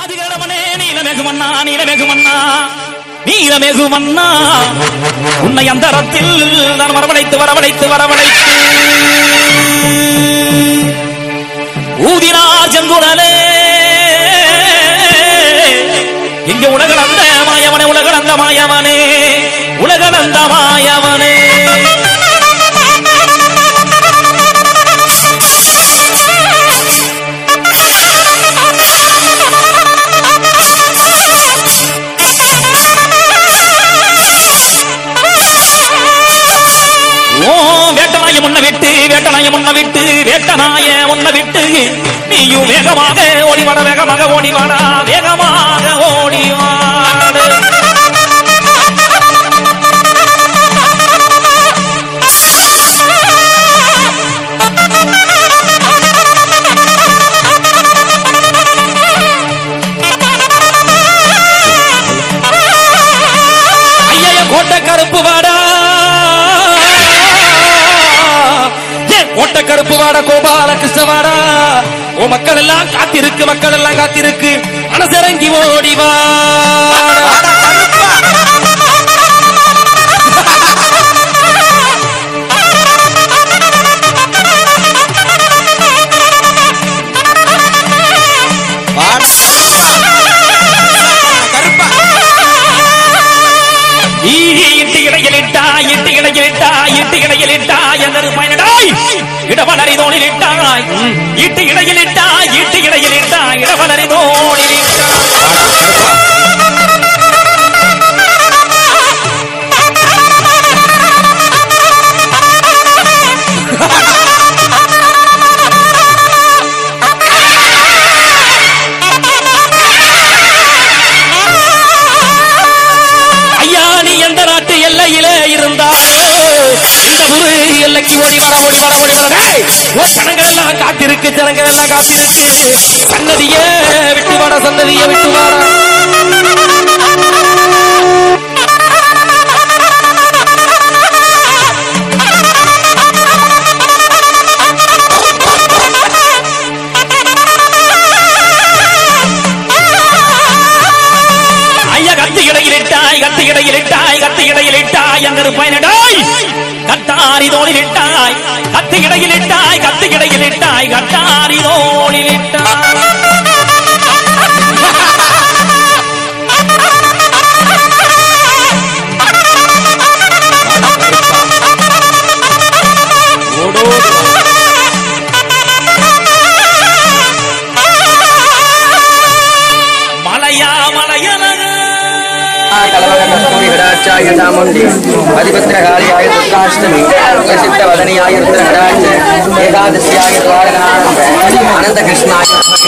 அதிகாரமனே நீலமெகுமன்னா நீலமெகுமன்னா நீலமெகுமன்னா உன்னை அந்தரத்தில் நான் வரவழைத்து வரவழைத்து வரவழைத்து ஊதினார் செங்குடலே இங்க உலகளந்த மாயவனே உலகளந்த மாயவனே உலகளந்த மாயவனே ஓ வேட்டனாய முன்ன விட்டு வேட்டனாய முன்ன விட்டு வேட்டனாய முன்ன விட்டு நீயும் வேகமாக ஓடிவாட வேகமாக ஓடிவாடா வேகமாக ஓடிவாடு ஐயா கோட்டை கருப்பு வாடா ஏ, கோட்டை கருப்பு வாடா கோபால கிருஷ்ண வாடா ஓ மக்கள் எல்லாம் காத்திருக்கு மக்கள் எல்லாம் காத்திருக்கு மனசிறங்கி ஓடி வாடா ஈ, இட்டு இடையிலிட்டா இட்டு இடையிலிட்டா இட்டு இடையிலிட்டா எங்கரு பயனடாய் இடவலரி தோணிலிட்டாய் இட்டு இடையிலிட்டா இட்டு இடையிலிட்டா இடவலரி தோணிலிட்டா ஐயா நீ எந்த நாட்டு எல்லையிலே இருந்தாயோ இந்த ஊரு எல்லைக்கு ஓடி வர ஓடி வர ஓடி வர டேய், ஓ ஜனங்கள் எல்லாம் காத்திருக்கு ஜனங்கள் எல்லாம் காத்திருக்கு சன்னதியே விட்டு வாட சன்னதியே விட்டு வாட ஐயா கத்தி இடையிலிட்டாய் கத்தி இடையிலிட்டாய் கத்தி இடையிலிட்டாய் அங்கரு பயனடாய் கட்டாரி தோணிலிட்டாய் கத்தி இடையிலிட்டாய் கத்தி இடையிலிட்டாய் கட்டாரி தோணிலிட்டாய் மலையா மலையலக कलवकस्तूरिहराचाय चामुण्डी अधिपत्रकार्याय दुर्गाष्टमी प्रसिद्धवदनीयाय रुद्रहराच एकादश्याय द्वारकानन्द अनन्तकृष्णाय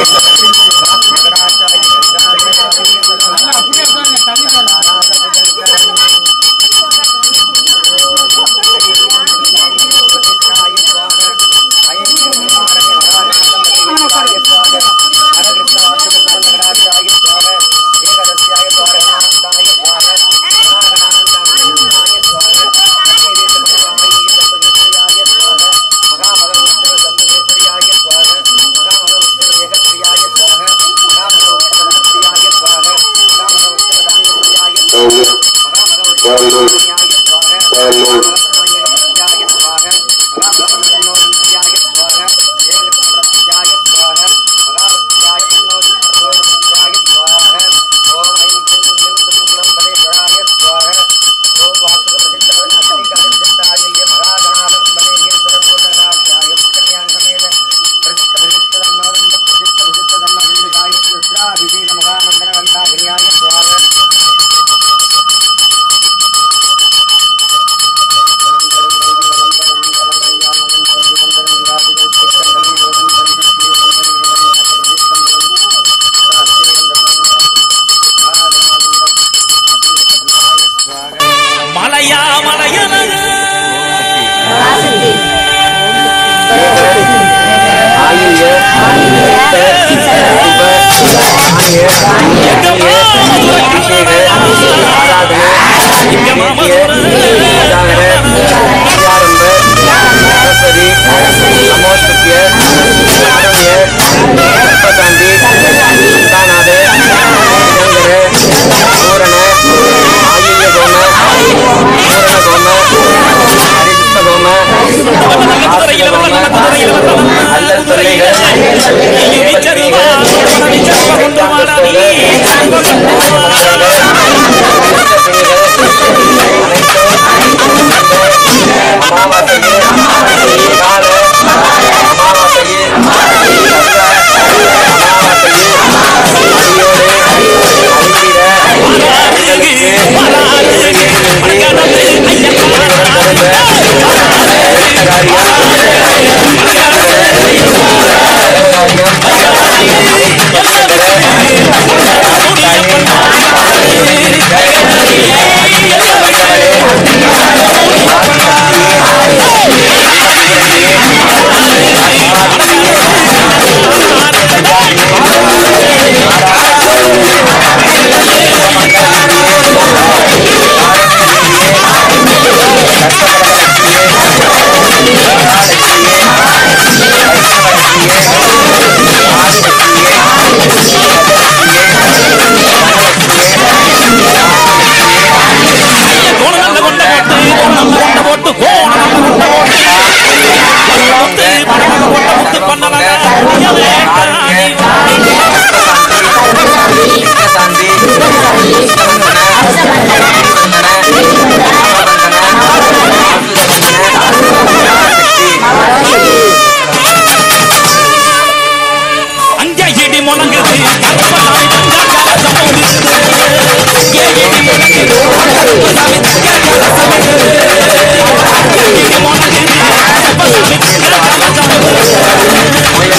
மலையா மலையலக நமோஸ்துத்ய கோணம் நல்ல கொண்ட போட்டு கோணம் கொண்ட போட்டு கோணம் நல்ல கொண்ட போட்டு முத்து பணம் கொண்ட முத்து பண்ணலங்க அங்கே இடி முழங்குது கருப்பசாமி தங்க கலசம் போகுது ஏ இடி முழங்குது கருப்பசாமி தங்க கலசம் போகுது அங்கே இடி முழங்குது கருப்பசாமி தங்க கலசம் போகுது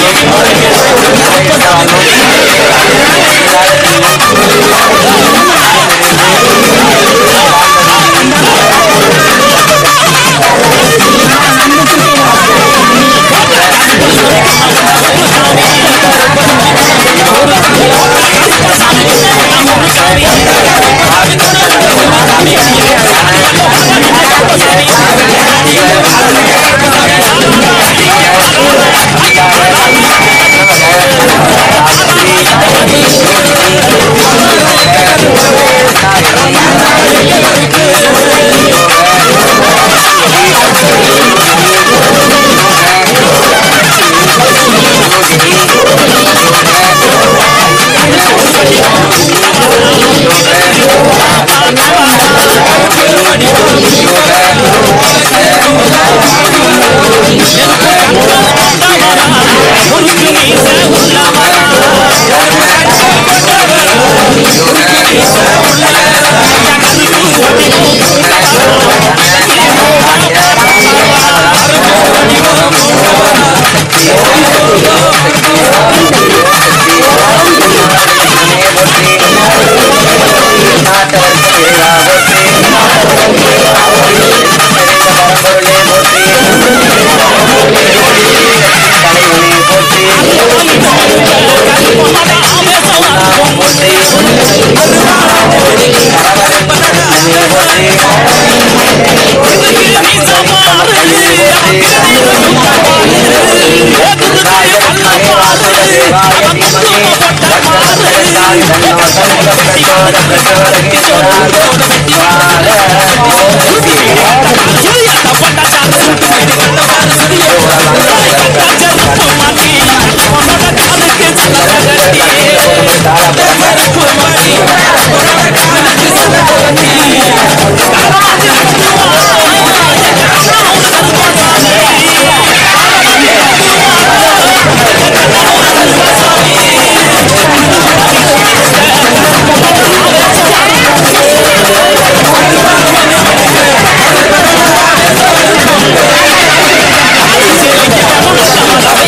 முறுக்கு மீச உள்ளவரா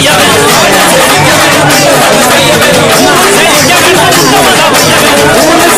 Thank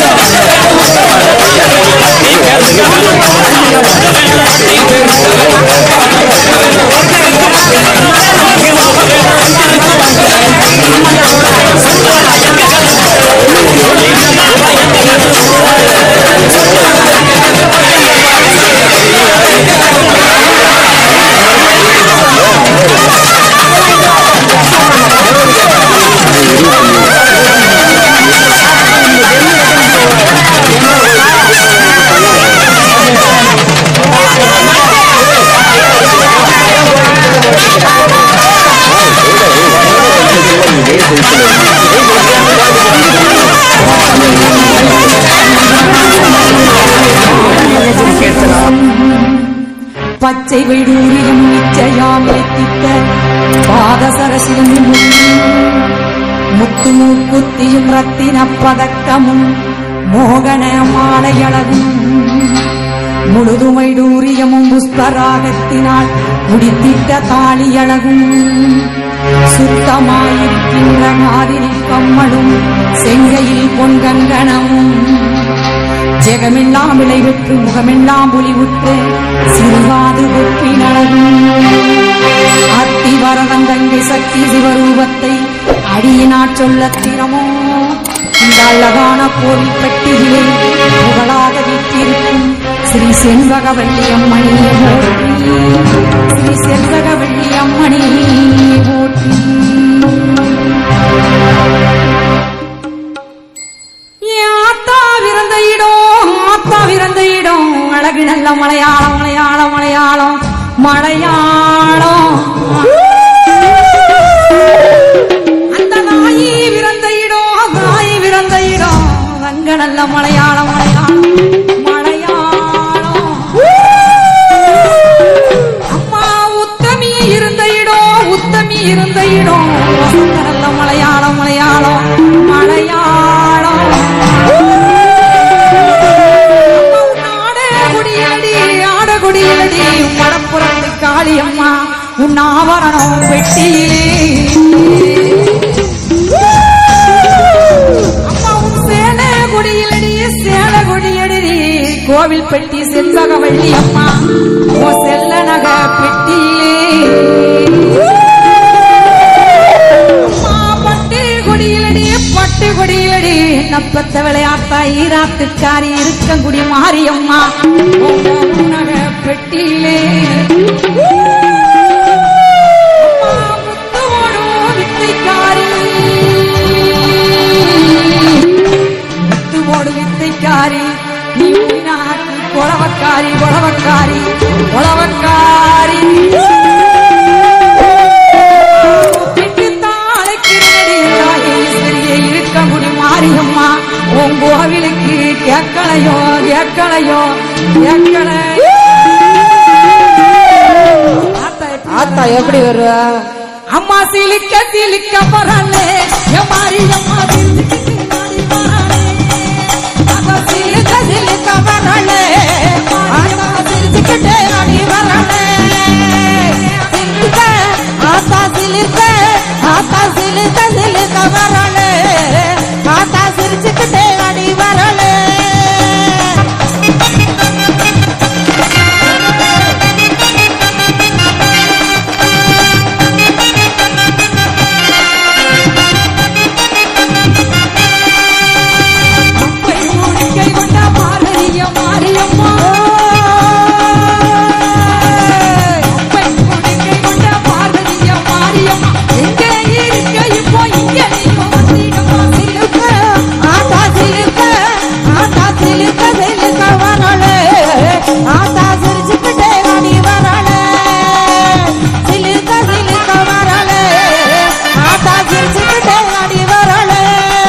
பச்சை வைடூரியம் நிச்சயாமித்தித்த பாதசரசிலும் முத்து மூக்குத்தியும் ரத்தின பதக்கமும் மோகன மாலையழகும் முழுதுமைடூரியமும் புஷ்பராகத்தினால் முடித்திட்ட தாலியழகும் சுத்தமாயிருக்கின்ற மாதிரி கம்மலும் செங்கையில் பொன்கங்கணமும் ஜெகமெல்லாம் விளைவிட்டு முகமெல்லாம் ஒளிவுற்று சிறுகாது ஒப்பினழகும் அத்தி வரதன் தங்கை சக்தி சிவரூபத்தை அடியினாற் சொல்லத் திறமோ இந்த அழகான கோவில் பெட்டியிலே புகழாக வீட்டிருக்கும் ஸ்ரீ செண்பகவல்லி அம்மணியை போற்றி ஸ்ரீ செண்பகவல்லி அம்மணியை போற்றி ஆத்தா விருந்த இடம் ஆத்தா விருந்த இடம் அழகு நல்ல மலையாளம் மலையாளம் மலையாளம் மலையாளம் அந்த நாயி விருந்த இடம் நாயி விருந்த இடம் அங்க நல்ல மலையாளம் மலையாளம் மலையாளம் அம்மா உத்தமி இருந்த இடம் உத்தமி இருந்த இடம் வசந்த நல்ல மலையாளம் மலையாளம் மலையாளம் ஆடகுடியடி ஆடகுடியடி மடப்புறத்து காளியம்மா உன் ஆவரணம் வெட்டியிலே அம்மா உன் சேல குடியலடி சேல குடியடி கோவில் பெட்டி செண்பகவள்ளி அம்மா உன் செல்ல நக பெட்டியிலே அம்மா பட்டு கொடியிலடி பட்டு கொடியிலடி நப்பத்த விளையாட்டா ஈராத்துக்காரி இருக்கங்குடி மாரியம்மா உங்க உணக பெட்டியிலே அம்மா முத்துவோடும் வித்தைக்காரி முத்துவோடு வித்தைக்காரி நீ உயினாக்கு கொளவக்காரி கொளவக்காரி கொளவக்காரி மாரியம்மா உன் கோவிலுக்கு கேட்கலையோ கேட்கலையோ கேட்கலையோ ஆத்தா எப்படி வருவ அம்மா சிலிக்க சிலிக்க பரலே என் மாரியம்மா சிலிக்க சிலிக்க சிலிக்க பரலே அம்மா சிலிச்சுக்கிட்டே அடி வரலே சிலிக்க ஆத்தா சிலிக்க ஆத்தா சிலிக்க சிலிக்க வரலே ஆத்தா சிரிச்சுக்கிட்டே அடி வரலே அப்பை மூடிக்கை கொண்ட மாரிய மாரியம்மா அப்பை மூடிக்கை கொண்ட மாரிய மாரியம்மா எங்கே இருக்க இப்போ இங்கே நீயும் வந்திடம்மா சிலுக்க ஆத்தா சிலுக்க ஆத்தா சிலுக்க சிலுக்க வரலே ஆத்தா சிரிச்சுக்கிட்டே அடி வரலே சிலுக்க சிலுக்க வரலே ஆத்தா சிரிச்சுக்கிட்டே அடி வரலே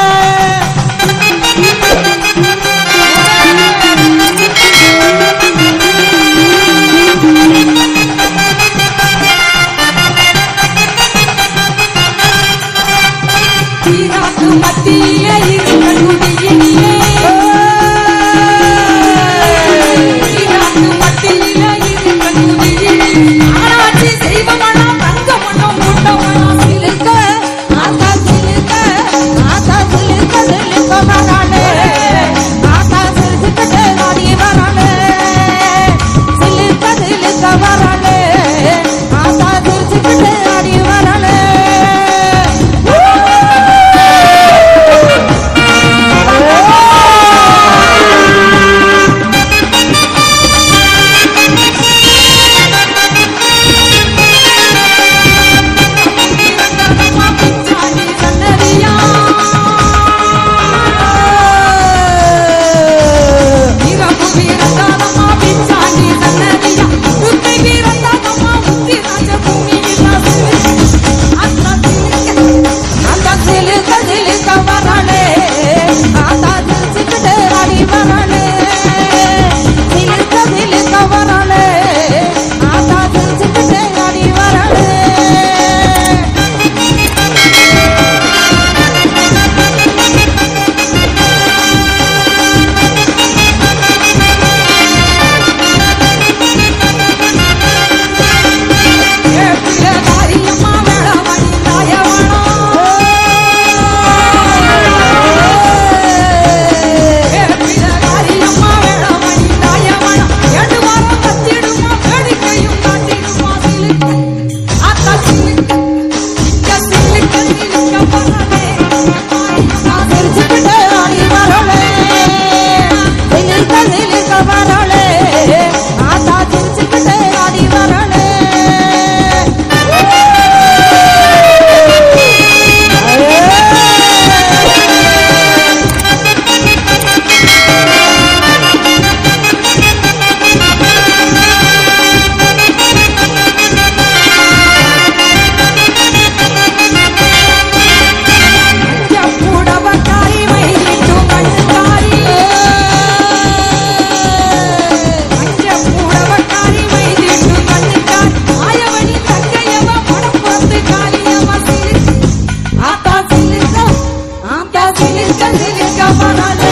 ஈராக்கு மத்தியிலே இருக்க குடியினிலே ஈராக்கு மத்தியிலே இருக்க குடியினிலே ஆராய்ச்சி செய்வமனம் தங்கமனம் முட்டமனம் சிலுக்க ஆத்தா சிலுக்க ஆத்தா சிலுக்க சிலுக்க வராளே ஆத்தா சிலுக்கிட்டே ஆடி வராளே சிலுக்க சிலுக்க வராளே ஆத்தா சிலுக்கிட்டே ஆடி வராளே சிலிர்க்க சிலிர்க்க மணால